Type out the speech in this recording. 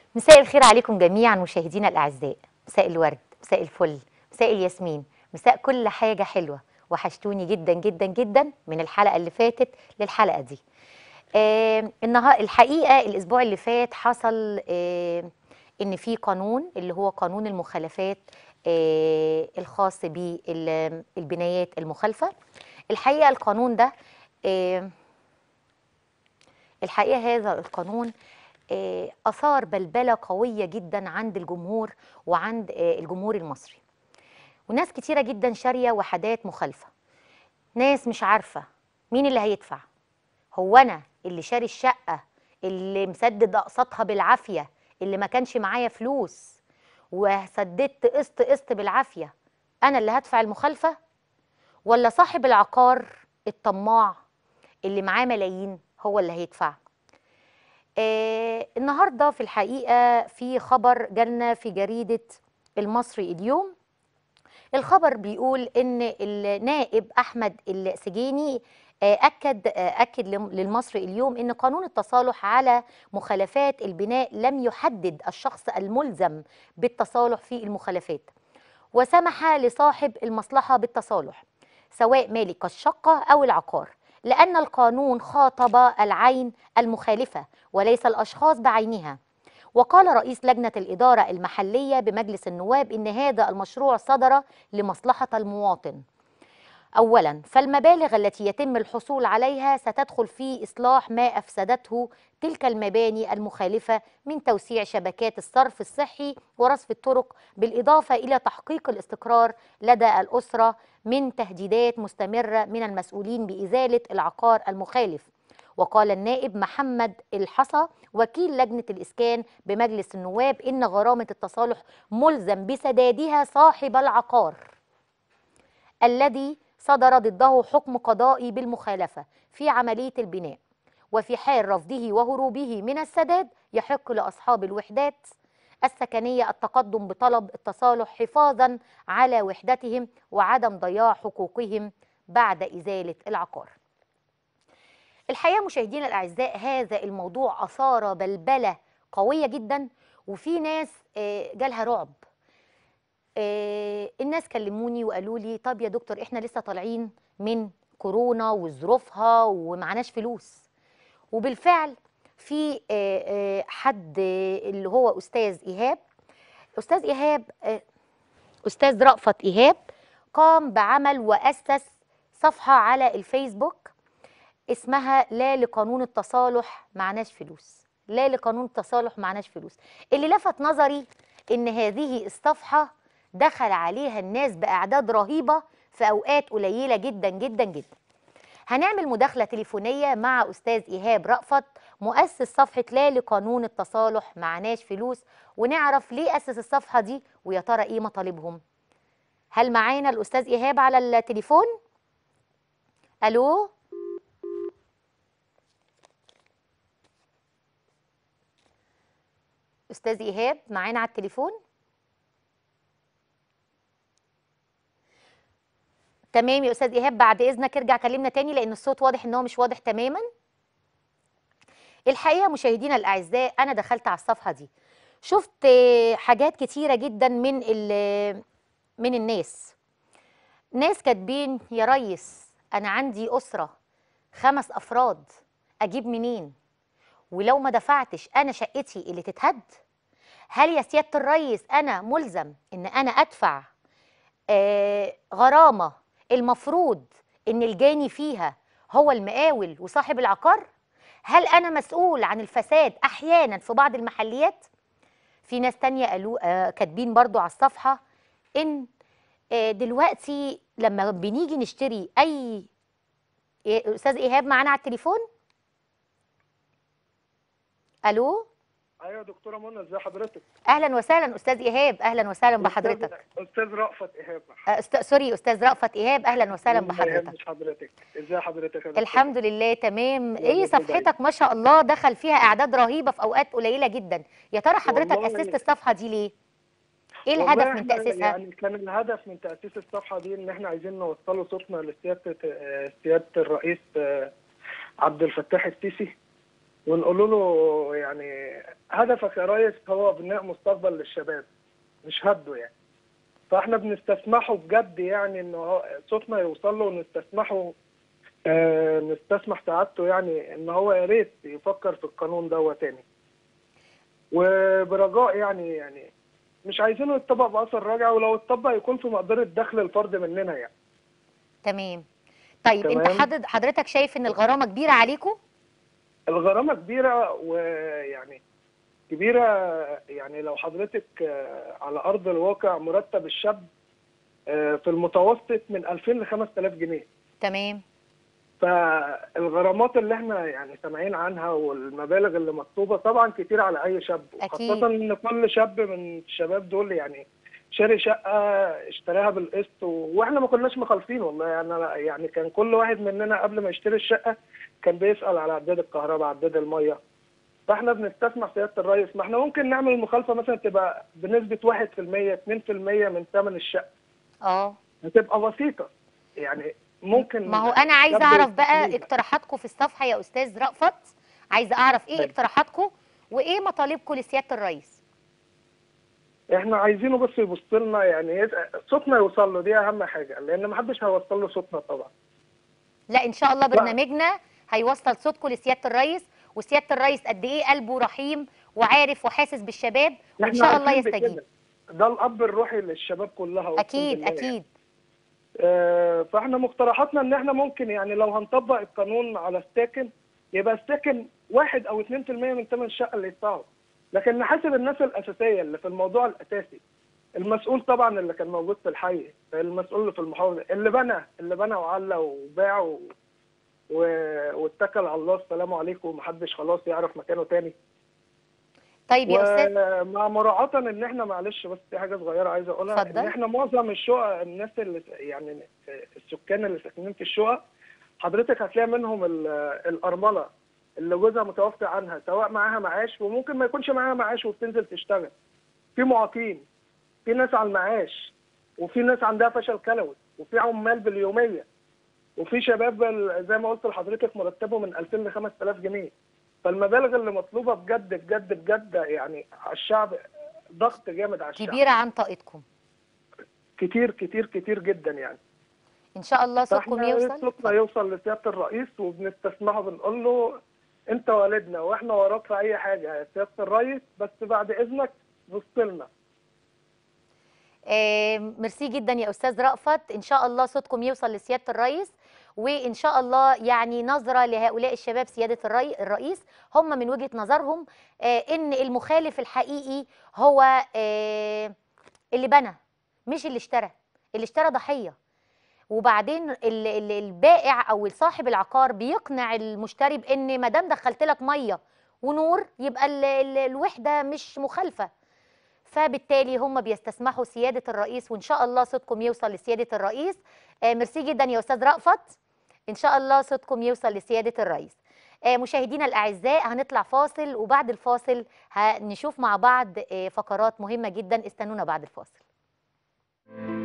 مساء الخير عليكم جميعا مشاهدينا الاعزاء مساء الورد مساء الفل مساء الياسمين مساء كل حاجه حلوه وحشتوني جدا جدا جدا من الحلقه اللي فاتت للحلقه دي آه النهار الحقيقه الاسبوع اللي فات حصل آه ان في قانون اللي هو قانون المخالفات آه الخاص بالبنايات المخالفه الحقيقه القانون ده آه الحقيقه هذا القانون آه، اثار بلبله قويه جدا عند الجمهور وعند آه، الجمهور المصري وناس كتيره جدا شاريه وحدات مخالفه ناس مش عارفه مين اللي هيدفع هو انا اللي شاري الشقه اللي مسدد اقساطها بالعافيه اللي ما كانش معايا فلوس وسددت قسط قسط بالعافيه انا اللي هدفع المخالفه ولا صاحب العقار الطماع اللي معاه ملايين هو اللي هيدفع آه النهارده في الحقيقه في خبر جالنا في جريده المصري اليوم الخبر بيقول ان النائب احمد السجيني آه، اكد آه، اكد لم- للمصري اليوم ان قانون التصالح على مخالفات البناء لم يحدد الشخص الملزم بالتصالح في المخالفات وسمح لصاحب المصلحه بالتصالح سواء مالك الشقه او العقار لان القانون خاطب العين المخالفه وليس الاشخاص بعينها وقال رئيس لجنه الاداره المحليه بمجلس النواب ان هذا المشروع صدر لمصلحه المواطن اولا فالمبالغ التي يتم الحصول عليها ستدخل في اصلاح ما افسدته تلك المباني المخالفه من توسيع شبكات الصرف الصحي ورصف الطرق بالاضافه الى تحقيق الاستقرار لدى الاسره من تهديدات مستمره من المسؤولين بازاله العقار المخالف وقال النائب محمد الحصى وكيل لجنه الاسكان بمجلس النواب ان غرامه التصالح ملزم بسدادها صاحب العقار الذي صدر ضده حكم قضائي بالمخالفة في عملية البناء وفي حال رفضه وهروبه من السداد يحق لأصحاب الوحدات السكنية التقدم بطلب التصالح حفاظا على وحدتهم وعدم ضياع حقوقهم بعد إزالة العقار الحقيقة مشاهدينا الأعزاء هذا الموضوع أثار بلبلة قوية جدا وفي ناس آه، جالها رعب آه، الناس كلموني وقالوا لي طب يا دكتور احنا لسه طالعين من كورونا وظروفها ومعناش فلوس وبالفعل في آه، آه، حد آه، اللي هو استاذ ايهاب استاذ ايهاب آه، استاذ رأفت ايهاب قام بعمل واسس صفحه على الفيسبوك اسمها لا لقانون التصالح معناش فلوس لا لقانون التصالح معناش فلوس اللي لفت نظري ان هذه الصفحه دخل عليها الناس باعداد رهيبه في اوقات قليله جدا جدا جدا هنعمل مداخله تليفونيه مع استاذ ايهاب رأفت مؤسس صفحه لا لقانون التصالح معناش فلوس ونعرف ليه اسس الصفحه دي ويا ترى ايه مطالبهم هل معانا الاستاذ ايهاب على التليفون الو استاذ ايهاب معانا على التليفون تمام يا استاذ ايهاب بعد اذنك ارجع كلمنا تاني لان الصوت واضح ان هو مش واضح تماما الحقيقه مشاهدينا الاعزاء انا دخلت على الصفحه دي شفت آه، حاجات كتيره جدا من ال- من الناس ناس كاتبين يا ريس انا عندي اسره خمس افراد اجيب منين ولو ما دفعتش انا شقتي اللي تتهد هل يا سياده الريس انا ملزم ان انا ادفع آه غرامه المفروض ان الجاني فيها هو المقاول وصاحب العقار هل انا مسؤول عن الفساد احيانا في بعض المحليات في ناس تانية قالوا آه كاتبين برضو على الصفحه ان آه دلوقتي لما بنيجي نشتري اي إيه، استاذ ايهاب معانا على التليفون الو ايوه يا دكتوره منى ازي حضرتك اهلا وسهلا استاذ ايهاب اهلا وسهلا بحضرتك أستاذ- استاذ رأفت ايهاب آه، أست... سوري استاذ رأفت ايهاب اهلا وسهلا ما بحضرتك يهمش حضرتك ازي حضرتك يا دكتور؟ الحمد لله تمام الله ايه يبارك صفحتك ما شاء الله دخل فيها اعداد رهيبه في اوقات قليله جدا يا ترى حضرتك والله- اسست الصفحه دي ليه ايه والله الهدف من إحنا تاسيسها يعني كان الهدف من تاسيس الصفحه دي ان احنا عايزين نوصله صوتنا لسياده آه، سياده الرئيس آه، عبد الفتاح السيسي ونقول له يعني هدفك يا ريس هو بناء مستقبل للشباب مش هده يعني فاحنا بنستسمحه بجد يعني ان هو صوتنا يوصل له ونستسمحه آه نستسمح سعادته يعني ان هو يا ريت يفكر في القانون ده تاني وبرجاء يعني يعني مش عايزينه يتطبق باثر راجع ولو اتطبق يكون في مقدره دخل الفرد مننا يعني تمام طيب انت تمام. حضرتك حضرتك شايف ان الغرامه كبيره عليكم الغرامه كبيره ويعني كبيره يعني لو حضرتك آه، على ارض الواقع مرتب الشاب آه، في المتوسط من 2000 ل 5000 جنيه تمام فالغرامات اللي احنا يعني سامعين عنها والمبالغ اللي مطلوبه طبعا كتير على اي شاب أكيد. وخاصه ان كل شاب من الشباب دول يعني شاري شقه اشتراها بالقسط و- واحنا ما كناش مخالفين والله يعني أنا- يعني كان كل واحد مننا قبل ما يشتري الشقه كان بيسال على عداد الكهرباء عداد الميه فاحنا بنستسمح سياده الرئيس ما احنا ممكن نعمل المخالفه مثلا تبقى بنسبه 1% 2% من ثمن الشقه اه هتبقى بسيطه يعني ممكن ما هو انا عايزه الشاب اعرف بقى يستفيد. اقتراحاتكم في الصفحه يا استاذ رأفت عايزه اعرف ايه طيب. اقتراحاتكم وايه مطالبكم لسياده الرئيس احنا عايزينه بس يبص لنا يعني يز- صوتنا يوصل له دي اهم حاجه لان ما حدش هيوصل له صوتنا طبعا لا ان شاء الله برنامجنا هيوصل صوتكم لسياده الرئيس وسياده الرئيس قد ايه قلبه رحيم وعارف وحاسس بالشباب وان احنا شاء الله عارفين يستجيب بكده. ده الاب الروحي للشباب كلها أقسم اكيد بالله يعني. اكيد آه، فاحنا مقترحاتنا ان احنا ممكن يعني لو هنطبق القانون على الساكن يبقى الساكن واحد او 2% من ثمن الشقه اللي يدفعه لكن نحاسب الناس الاساسيه اللي في الموضوع الاساسي المسؤول طبعا اللي كان موجود في الحي المسؤول اللي في المحافظه اللي بنى اللي بنى وعلى وباع و... و... واتكل على الله السلام عليكم ومحدش خلاص يعرف مكانه تاني طيب يا استاذ ومع مراعاة ان احنا معلش بس في حاجه صغيره عايز اقولها اتفضل. ان احنا معظم الشقق الناس اللي يعني السكان اللي ساكنين في الشقق حضرتك هتلاقي منهم ال- الارمله اللي جوزها متوفي عنها سواء معاها معاش وممكن ما يكونش معاها معاش وبتنزل تشتغل في معاقين في ناس على المعاش وفي ناس عندها فشل كلوي وفي عمال باليوميه وفي شباب ال- زي ما قلت لحضرتك مرتبه من 2000 ل 5000 جنيه فالمبالغ اللي مطلوبه بجد بجد بجد يعني على الشعب ضغط جامد على الشعب كبيره عن طاقتكم كتير كتير كتير جدا يعني ان شاء الله صوتكم فاحنا يوصل صوتنا يوصل لسياده الرئيس وبنستسمعه بنقول له انت والدنا واحنا وراك في اي حاجه يا سياده الرئيس بس بعد اذنك بص لنا آه، ميرسي جدا يا استاذ رأفت ان شاء الله صوتكم يوصل لسياده الرئيس وان شاء الله يعني نظره لهؤلاء الشباب سياده الري الرئيس هم من وجهه نظرهم آه، ان المخالف الحقيقي هو آه، اللي بنى مش اللي اشترى اللي اشترى ضحيه وبعدين ال- ال- البائع او صاحب العقار بيقنع المشتري بان ما دام دخلت لك ميه ونور يبقى ال- ال- الوحده مش مخالفه فبالتالي هم بيستسمحوا سياده الرئيس وان شاء الله صوتكم يوصل لسياده الرئيس آه، ميرسي جدا يا استاذ رأفت ان شاء الله صوتكم يوصل لسياده الرئيس آه، مشاهدينا الاعزاء هنطلع فاصل وبعد الفاصل هنشوف مع بعض آه، فقرات مهمه جدا استنونا بعد الفاصل